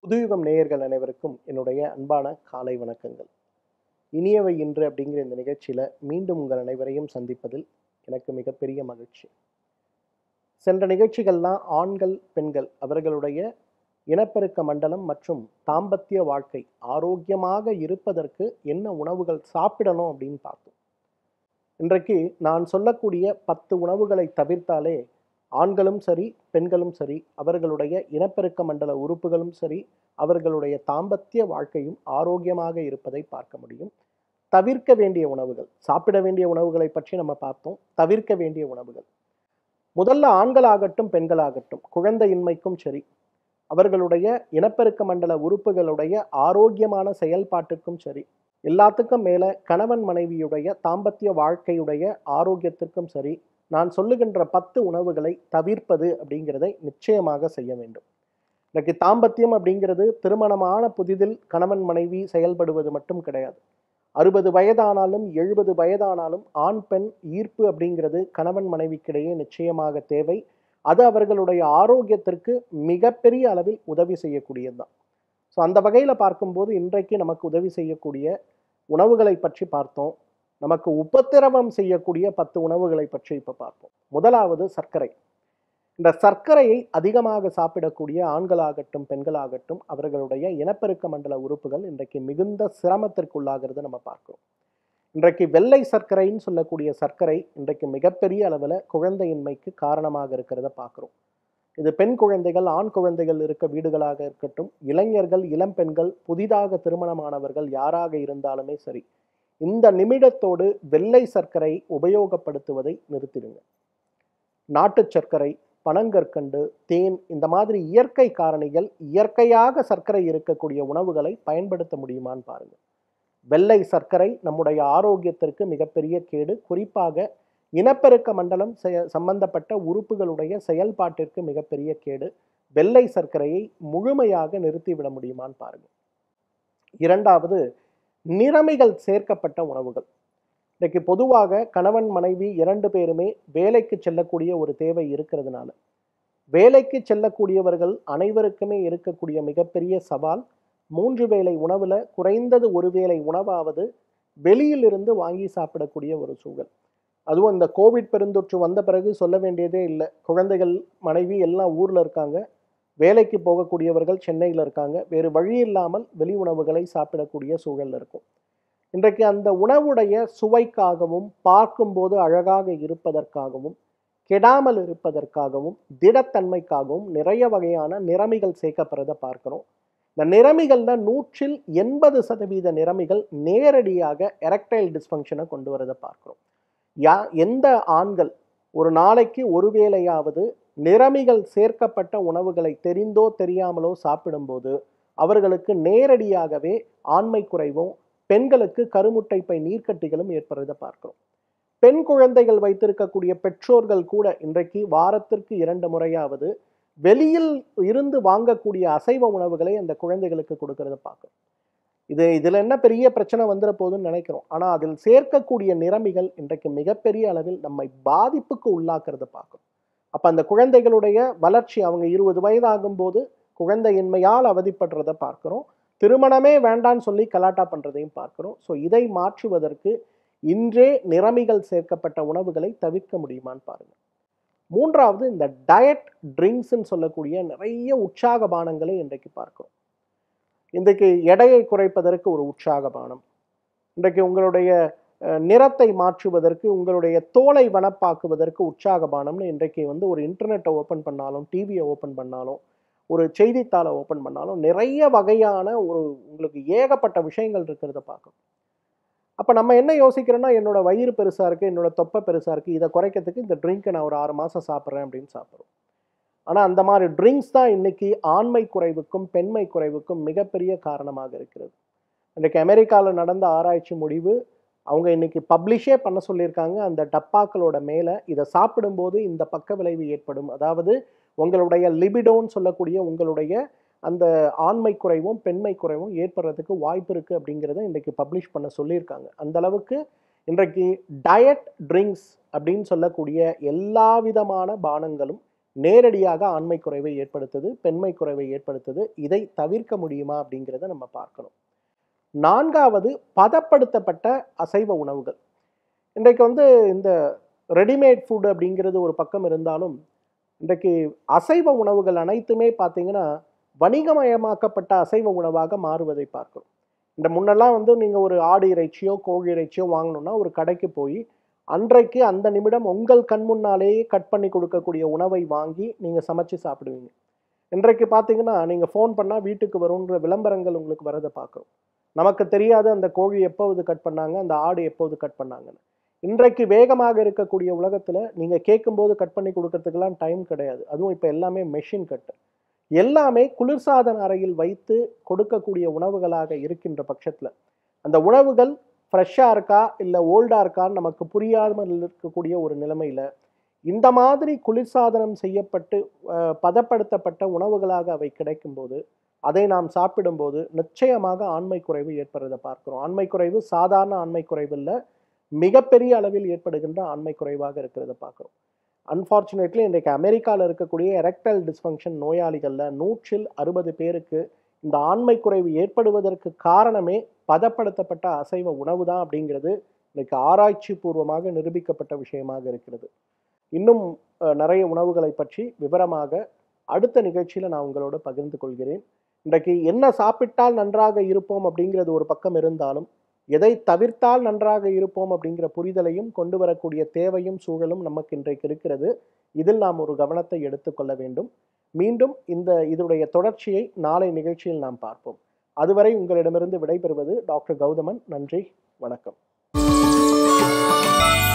புதுயுகம் நேயர்கள் அனைவருக்கும் என்னுடைய அன்பான காலை வணக்கங்கள் இனியவை இன்று அப்படிங்கிற இந்த நிகழ்ச்சியில் மீண்டும் உங்கள் அனைவரையும் சந்திப்பதில் எனக்கு மிகப்பெரிய மகிழ்ச்சி சென்ற நிகழ்ச்சிகள்லாம் ஆண்கள் பெண்கள் அவர்களுடைய இனப்பெருக்க மண்டலம் மற்றும் தாம்பத்திய வாழ்க்கை ஆரோக்கியமாக இருப்பதற்கு என்ன உணவுகள் சாப்பிடணும் அப்படின்னு பார்த்தோம் இன்றைக்கு நான் சொல்லக்கூடிய பத்து உணவுகளை தவிர்த்தாலே ஆண்களும் சரி பெண்களும் சரி அவர்களுடைய இனப்பெருக்க மண்டல உறுப்புகளும் சரி அவர்களுடைய தாம்பத்திய வாழ்க்கையும் ஆரோக்கியமாக இருப்பதை பார்க்க முடியும் தவிர்க்க வேண்டிய உணவுகள் சாப்பிட வேண்டிய உணவுகளை பற்றி நம்ம பார்த்தோம் தவிர்க்க வேண்டிய உணவுகள் முதல்ல ஆண்களாகட்டும் பெண்களாகட்டும் குழந்தையின்மைக்கும் சரி அவர்களுடைய இனப்பெருக்க மண்டல உறுப்புகளுடைய ஆரோக்கியமான செயல்பாட்டிற்கும் சரி எல்லாத்துக்கும் மேல கணவன் மனைவியுடைய தாம்பத்திய வாழ்க்கையுடைய ஆரோக்கியத்திற்கும் சரி நான் சொல்லுகின்ற பத்து உணவுகளை தவிர்ப்பது அப்படிங்கிறதை நிச்சயமாக செய்ய வேண்டும் இன்னைக்கு தாம்பத்தியம் அப்படிங்கிறது திருமணமான புதிதில் கணவன் மனைவி செயல்படுவது மட்டும் கிடையாது அறுபது வயதானாலும் எழுபது வயதானாலும் ஆண் பெண் ஈர்ப்பு அப்படிங்கிறது கணவன் மனைவிக்கிடையே நிச்சயமாக தேவை அது அவர்களுடைய ஆரோக்கியத்திற்கு மிகப்பெரிய அளவில் உதவி செய்யக்கூடியது தான் ஸோ அந்த வகையில் பார்க்கும்போது இன்றைக்கு நமக்கு உதவி செய்யக்கூடிய உணவுகளை பற்றி பார்த்தோம் நமக்கு உபத்திரவம் செய்யக்கூடிய பத்து உணவுகளை பற்றி இப்போ பார்ப்போம் முதலாவது சர்க்கரை இந்த சர்க்கரையை அதிகமாக சாப்பிடக்கூடிய ஆண்களாகட்டும் பெண்களாகட்டும் அவர்களுடைய இனப்பெருக்க மண்டல உறுப்புகள் இன்றைக்கு மிகுந்த சிரமத்திற்குள்ளாகிறத நம்ம பார்க்கிறோம் இன்றைக்கு வெள்ளை சர்க்கரைன்னு சொல்லக்கூடிய சர்க்கரை இன்றைக்கு மிகப்பெரிய அளவில் குழந்தையின்மைக்கு காரணமாக இருக்கிறத பார்க்குறோம் இது பெண் குழந்தைகள் ஆண் குழந்தைகள் இருக்க வீடுகளாக இருக்கட்டும் இளைஞர்கள் இளம் பெண்கள் புதிதாக திருமணமானவர்கள் யாராக இருந்தாலுமே சரி இந்த நிமிடத்தோடு வெள்ளை சர்க்கரை உபயோகப்படுத்துவதை நிறுத்திடுங்க நாட்டு சர்க்கரை பனங்கற்கண்டு தேன் இந்த மாதிரி இயற்கை காரணிகள் இயற்கையாக சர்க்கரை இருக்கக்கூடிய உணவுகளை பயன்படுத்த முடியுமான்னு பாருங்க வெள்ளை சர்க்கரை நம்முடைய ஆரோக்கியத்திற்கு மிகப்பெரிய கேடு குறிப்பாக இனப்பெருக்க மண்டலம் செய சம்பந்தப்பட்ட உறுப்புகளுடைய செயல்பாட்டிற்கு மிகப்பெரிய கேடு வெள்ளை சர்க்கரையை முழுமையாக நிறுத்திவிட முடியுமான்னு பாருங்க இரண்டாவது நிறமிகள் சேர்க்கப்பட்ட உணவுகள் இன்னைக்கு பொதுவாக கணவன் மனைவி இரண்டு பேருமே வேலைக்கு செல்லக்கூடிய ஒரு தேவை இருக்கிறதுனால வேலைக்கு செல்லக்கூடியவர்கள் அனைவருக்குமே இருக்கக்கூடிய மிகப்பெரிய சவால் மூன்று வேளை உணவுல குறைந்தது ஒரு வேளை உணவாவது வெளியிலிருந்து வாங்கி சாப்பிடக்கூடிய ஒரு சூழல் அதுவும் இந்த கோவிட் பெருந்தொற்று வந்த பிறகு சொல்ல வேண்டியதே இல்லை குழந்தைகள் மனைவி எல்லாம் ஊர்ல இருக்காங்க வேலைக்கு போகக்கூடியவர்கள் சென்னையில் இருக்காங்க வேறு வழி இல்லாமல் வெளி உணவுகளை சாப்பிடக்கூடிய சூழல் இருக்கும் இன்றைக்கு அந்த உணவுடைய சுவைக்காகவும் பார்க்கும்போது அழகாக இருப்பதற்காகவும் கெடாமல் இருப்பதற்காகவும் திடத்தன்மைக்காகவும் நிறைய வகையான நிறமிகள் சேர்க்கப்படுறத பார்க்கிறோம் இந்த நிறமிகள்ல நூற்றில் எண்பது சதவீத நிறமிகள் நேரடியாக எரக்டைல் டிஸ்ஃபங்க்ஷனை கொண்டு வரதை பார்க்கிறோம் யா எந்த ஆண்கள் ஒரு நாளைக்கு ஒரு வேளையாவது நிறமிகள் சேர்க்கப்பட்ட உணவுகளை தெரிந்தோ தெரியாமலோ சாப்பிடும்போது அவர்களுக்கு நேரடியாகவே ஆண்மை குறைவும் பெண்களுக்கு கருமுட்டை பை நீர்க்கட்டிகளும் ஏற்படுறதை பார்க்கிறோம் பெண் குழந்தைகள் வைத்திருக்கக்கூடிய பெற்றோர்கள் கூட இன்றைக்கு வாரத்திற்கு இரண்டு முறையாவது வெளியில் இருந்து வாங்கக்கூடிய அசைவ உணவுகளை அந்த குழந்தைகளுக்கு கொடுக்கறத பார்க்கிறோம் இது இதுல என்ன பெரிய பிரச்சனை வந்துட போகுதுன்னு நினைக்கிறோம் ஆனா அதில் சேர்க்கக்கூடிய நிறமிகள் இன்றைக்கு மிகப்பெரிய அளவில் நம்மை பாதிப்புக்கு உள்ளாக்குறத பார்க்கிறோம் அப்ப அந்த குழந்தைகளுடைய வளர்ச்சி அவங்க இருபது வயதாகும் போது குழந்தையின்மையால் அவதிப்படுறத பார்க்கிறோம் திருமணமே வேண்டான்னு சொல்லி கலாட்டா பண்றதையும் பார்க்கிறோம் ஸோ இதை மாற்றுவதற்கு இன்றே நிறமிகள் சேர்க்கப்பட்ட உணவுகளை தவிர்க்க முடியுமான்னு பாருங்க மூன்றாவது இந்த டயட் ட்ரிங்க்ஸ்ன்னு சொல்லக்கூடிய நிறைய உற்சாக பானங்களை இன்றைக்கு பார்க்கிறோம் இன்றைக்கு எடையை குறைப்பதற்கு ஒரு உற்சாக பானம் இன்றைக்கு உங்களுடைய நிறத்தை மாற்றுவதற்கு உங்களுடைய தோலை வனப்பாக்குவதற்கு உற்சாக பானம்னு இன்றைக்கு வந்து ஒரு இன்டர்நெட்டை ஓப்பன் பண்ணாலும் டிவியை ஓப்பன் பண்ணாலும் ஒரு செய்தித்தாளை ஓப்பன் பண்ணாலும் நிறைய வகையான ஒரு உங்களுக்கு ஏகப்பட்ட விஷயங்கள் இருக்கிறத பார்க்கணும் அப்போ நம்ம என்ன யோசிக்கிறோன்னா என்னோட வயிறு பெருசாக இருக்குது என்னோட தொப்பை பெருசாக இருக்குது இதை குறைக்கிறதுக்கு இந்த ட்ரிங்க்கை நான் ஒரு ஆறு மாதம் சாப்பிட்றேன் அப்படின்னு சாப்பிட்றோம் ஆனால் அந்த மாதிரி ட்ரிங்க்ஸ் தான் இன்னைக்கு ஆண்மை குறைவுக்கும் பெண்மை குறைவுக்கும் மிகப்பெரிய காரணமாக இருக்கிறது இன்றைக்கு அமெரிக்காவில் நடந்த ஆராய்ச்சி முடிவு அவங்க இன்னைக்கு பப்ளிஷே பண்ண சொல்லியிருக்காங்க அந்த டப்பாக்களோட மேலே இதை சாப்பிடும்போது இந்த பக்க விளைவு ஏற்படும் அதாவது உங்களுடைய லிபிடோன்னு சொல்லக்கூடிய உங்களுடைய அந்த ஆண்மை குறைவும் பெண்மை குறைவும் ஏற்படுறதுக்கு வாய்ப்பு இருக்குது அப்படிங்கிறத இன்றைக்கு பப்ளிஷ் பண்ண சொல்லியிருக்காங்க அந்த அளவுக்கு இன்றைக்கு டயட் ட்ரிங்க்ஸ் அப்படின்னு சொல்லக்கூடிய எல்லா விதமான பானங்களும் நேரடியாக ஆண்மை குறைவை ஏற்படுத்துது பெண்மை குறைவை ஏற்படுத்துது இதை தவிர்க்க முடியுமா அப்படிங்கிறத நம்ம பார்க்கணும் நான்காவது பதப்படுத்தப்பட்ட அசைவ உணவுகள் இன்றைக்கு வந்து இந்த ரெடிமேட் ஃபுட் அப்படிங்கிறது ஒரு பக்கம் இருந்தாலும் இன்றைக்கு அசைவ உணவுகள் அனைத்துமே பார்த்தீங்கன்னா வணிகமயமாக்கப்பட்ட அசைவ உணவாக மாறுவதை பார்க்கிறோம் இந்த முன்னெல்லாம் வந்து நீங்கள் ஒரு ஆடு இறைச்சியோ கோழி இறைச்சியோ வாங்கணும்னா ஒரு கடைக்கு போய் அன்றைக்கு அந்த நிமிடம் உங்கள் கண் முன்னாலேயே கட் பண்ணி கொடுக்கக்கூடிய உணவை வாங்கி நீங்கள் சமைச்சு சாப்பிடுவீங்க இன்றைக்கு பார்த்தீங்கன்னா நீங்கள் ஃபோன் பண்ணால் வீட்டுக்கு வரும்ன்ற விளம்பரங்கள் உங்களுக்கு வரதை பார்க்குறோம் நமக்கு தெரியாது அந்த கோழி எப்போது கட் பண்ணாங்க அந்த ஆடு எப்போது கட் பண்ணாங்கன்னு இன்றைக்கு வேகமாக இருக்கக்கூடிய உலகத்தில் நீங்கள் கேட்கும்போது கட் பண்ணி கொடுக்கறதுக்கெல்லாம் டைம் கிடையாது அதுவும் இப்போ எல்லாமே மெஷின் கட்டு எல்லாமே குளிர்சாதன அறையில் வைத்து கொடுக்கக்கூடிய உணவுகளாக இருக்கின்ற பட்சத்தில் அந்த உணவுகள் ஃப்ரெஷ்ஷாக இருக்கா இல்லை ஓல்டாக இருக்கான்னு நமக்கு புரியாமல் இருக்கக்கூடிய ஒரு நிலைமையில் இந்த மாதிரி குளிர்சாதனம் செய்யப்பட்டு அஹ், பதப்படுத்தப்பட்ட உணவுகளாக அவை கிடைக்கும்போது அதை நாம் சாப்பிடும்போது நிச்சயமாக ஆண்மை குறைவு ஏற்படுறதை பார்க்கிறோம் ஆண்மை குறைவு சாதாரண ஆண்மை குறைவு இல்லை மிகப்பெரிய அளவில் ஏற்படுகின்ற ஆண்மை குறைவாக இருக்கிறத பார்க்குறோம் அன்ஃபார்ச்சுனேட்லி இன்றைக்கு அமெரிக்காவில் இருக்கக்கூடிய எரெக்டல் டிஸ்ஃபங்க்ஷன் நோயாளிகளில் நூற்றில் அறுபது பேருக்கு இந்த ஆண்மை குறைவு ஏற்படுவதற்கு காரணமே பதப்படுத்தப்பட்ட அசைவ உணவு தான் அப்படிங்கிறது இன்றைக்கு ஆராய்ச்சி பூர்வமாக நிரூபிக்கப்பட்ட விஷயமாக இருக்கிறது இன்னும் அஹ், நிறைய உணவுகளை பற்றி விவரமாக அடுத்த நிகழ்ச்சியில் நான் உங்களோட பகிர்ந்து கொள்கிறேன் இன்றைக்கு என்ன சாப்பிட்டால் நன்றாக இருப்போம் அப்படிங்கிறது ஒரு பக்கம் இருந்தாலும் எதை தவிர்த்தால் நன்றாக இருப்போம் அப்படிங்கிற புரிதலையும் கொண்டு வரக்கூடிய தேவையும் சூழலும் நமக்கு இன்றைக்கு இருக்கிறது இதில் நாம் ஒரு கவனத்தை எடுத்துக்கொள்ள வேண்டும் மீண்டும் இந்த இதனுடைய தொடர்ச்சியை நாளை நிகழ்ச்சியில் நாம் பார்ப்போம் அதுவரை உங்களிடமிருந்து விடைபெறுவது டாக்டர் கௌதமன் நன்றி வணக்கம்